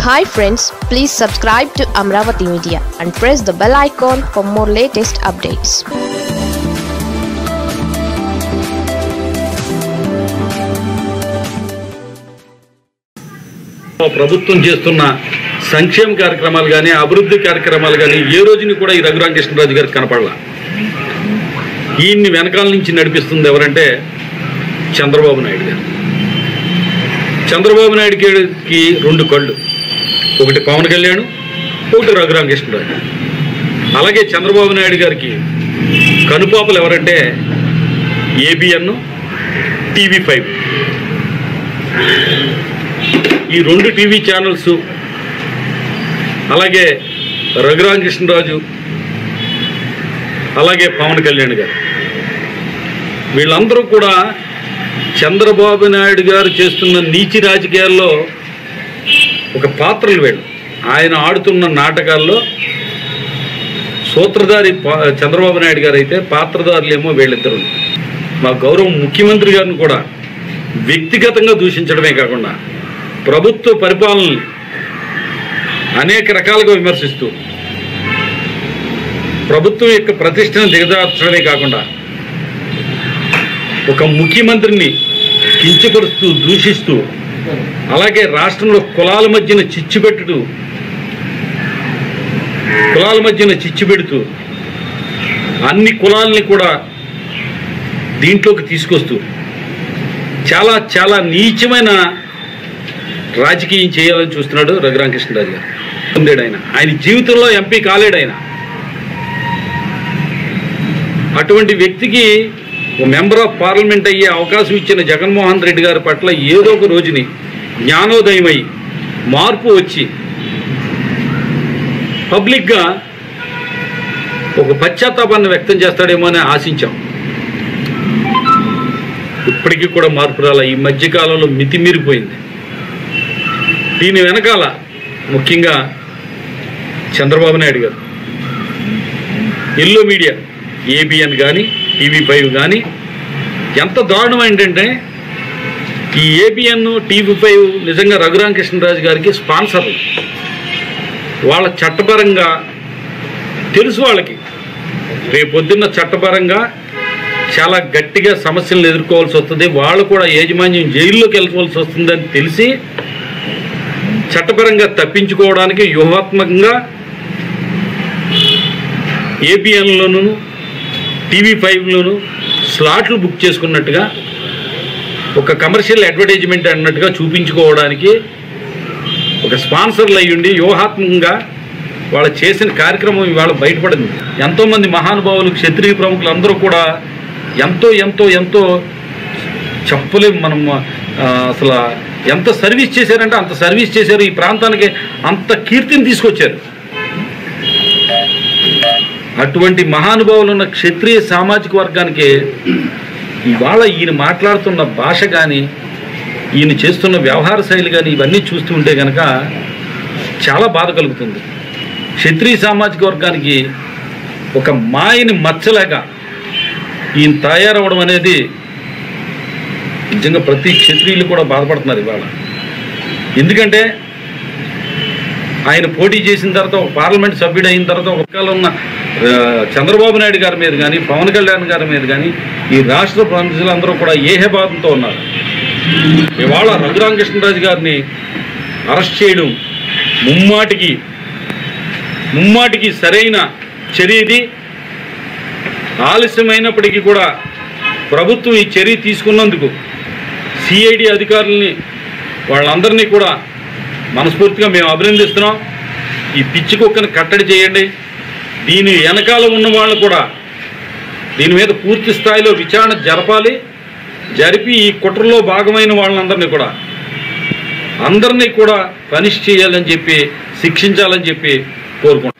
hi friends please subscribe to Amaravati media and press the bell icon for more latest updates ప్రభుత్వం చేస్తున్న సంక్షేమ కార్యక్రమాలు కానీ అభివృద్ధి కార్యక్రమాలు కానీ ఏ రోజుని కూడా ఈ రఘురామకృష్ణరాజు గారికి కనపడలా ఈయన్ని వెనకాల నుంచి నడిపిస్తుంది ఎవరంటే చంద్రబాబు నాయుడు గారు చంద్రబాబు నాయుడు గారికి రెండు కళ్ళు ఒకటి పవన్ కళ్యాణ్ ఒకటి రఘురామకృష్ణరాజు అలాగే చంద్రబాబు నాయుడు గారికి కనుపాపలు ఎవరంటే ఏబిఎన్ టీవీ ఫైవ్ ఈ రెండు టీవీ ఛానల్స్ అలాగే రఘురామకృష్ణరాజు అలాగే పవన్ కళ్యాణ్ గారు వీళ్ళందరూ కూడా చంద్రబాబు నాయుడు గారు చేస్తున్న నీచి రాజకీయాల్లో ఒక పాత్రలు వీళ్ళు ఆయన ఆడుతున్న నాటకాల్లో సూత్రధారి పా- చంద్రబాబు నాయుడు గారు అయితే పాత్రధారులేమో వీళ్ళిద్దరు మా గౌరవ ముఖ్యమంత్రి గారిని కూడా వ్యక్తిగతంగా దూషించడమే కాకుండా ప్రభుత్వ పరిపాలనని అనేక రకాలుగా విమర్శిస్తూ ప్రభుత్వం యొక్క ప్రతిష్టను దిగజార్చడమే కాకుండా ఒక ముఖ్యమంత్రిని కించపరుస్తూ దూషిస్తూ అలాగే రాష్ట్రంలో కులాల మధ్యన చిచ్చు పెట్టుతూ కులాల మధ్యన చిచ్చు పెడుతూ అన్ని కులాలని కూడా దీంట్లోకి తీసుకొస్తూ చాలా చాలా నీచమైన రాజకీయం చేయాలని చూస్తున్నాడు రఘురామకృష్ణరాజు గారు పొందాడు ఆయన ఆయన జీవితంలో ఎంపీ కాలేడు ఆయన అటువంటి వ్యక్తికి ఓ మెంబర్ ఆఫ్ పార్లమెంట్ అయ్యే అవకాశం ఇచ్చిన జగన్మోహన్ రెడ్డి గారి పట్ల ఏదో ఒక రోజుని జ్ఞానోదయమై మార్పు వచ్చి పబ్లిక్గా ఒక పశ్చాత్తాపాన్ని వ్యక్తం చేస్తాడేమో అని ఆశించాం ఇప్పటికీ కూడా మార్పు రాల ఈ మధ్యకాలంలో మితిమీరిపోయింది దీని వెనకాల ముఖ్యంగా Chandrababu Naidu garu yellow media ABN కానీ టీవీ ఫైవ్ కానీ ఎంత దారుణం ఏంటంటే ఈ ఏబిఎన్ టీవీ ఫైవ్ నిజంగా రఘురామకృష్ణరాజు గారికి స్పాన్సర్లు వాళ్ళ చట్టపరంగా తెలుసు వాళ్ళకి రేపొద్దున్న చట్టపరంగా చాలా గట్టిగా సమస్యలను ఎదుర్కోవాల్సి వస్తుంది వాళ్ళు కూడా యాజమాన్యం జైల్లోకి వెళ్ళవలసి వస్తుందని తెలిసి చట్టపరంగా తప్పించుకోవడానికి వ్యూహాత్మకంగా ఏబిఎన్లోను టీవీ ఫైవ్లోను స్లాట్లు బుక్ చేసుకున్నట్టుగా ఒక కమర్షియల్ అడ్వర్టైజ్మెంట్ అన్నట్టుగా చూపించుకోవడానికి ఒక స్పాన్సర్లు అయ్యుండి వ్యూహాత్మకంగా వాళ్ళు చేసిన కార్యక్రమం ఇవాళ బయటపడింది ఎంతోమంది మహానుభావులు క్షత్రియ ప్రముఖులు అందరూ కూడా ఎంతో ఎంతో ఎంతో చెప్పలేము మనం ఆ, అసలు ఎంత సర్వీస్ చేశారంటే అంత సర్వీస్ చేశారు ఈ ప్రాంతానికి అంత కీర్తిని తీసుకొచ్చారు అటువంటి మహానుభావులు ఉన్న క్షత్రియ సామాజిక వర్గానికి ఇవాళ ఈయన మాట్లాడుతున్న భాష కానీ ఈయన చేస్తున్న వ్యవహార శైలి కానీ ఇవన్నీ చూస్తూ ఉంటే కనుక చాలా బాధ కలుగుతుంది క్షత్రియ సామాజిక వర్గానికి ఒక మాయని మచ్చలేక ఈయన తయారవడం అనేది నిజంగా ప్రతి క్షత్రియులు కూడా బాధపడుతున్నారు ఇవాళ ఎందుకంటే ఆయన పోటీ చేసిన తర్వాత ఒక పార్లమెంట్ సభ్యుడు అయిన తర్వాత ఒక పక్కన ఉన్న ఆ, చంద్రబాబు నాయుడు గారి మీద కానీ పవన్ కళ్యాణ్ గారి మీద కానీ ఈ రాష్ట్ర ప్రజలందరూ కూడా ఏహబాధంతో ఉన్నారు ఇవాళ రఘురామకృష్ణరాజు గారిని అరెస్ట్ చేయడం ముమ్మాటికి ముమ్మాటికి సరైన చర్య ఇది ఆలస్యమైనప్పటికీ కూడా ప్రభుత్వం ఈ చర్య తీసుకున్నందుకు సిఐడి అధికారుల్ని వాళ్ళందరినీ కూడా మనస్ఫూర్తిగా మేము అభినందిస్తున్నాం ఈ పిచ్చి కుక్కను కట్టడి చేయండి దీని వెనకాల ఉన్న వాళ్ళు కూడా దీని మీద పూర్తి స్థాయిలో విచారణ జరపాలి జరిపి ఈ కుట్రలో భాగమైన వాళ్ళందరినీ కూడా అందరినీ కూడా పనిష్ చేయాలని చెప్పి శిక్షించాలని చెప్పి కోరుకుంటున్నాం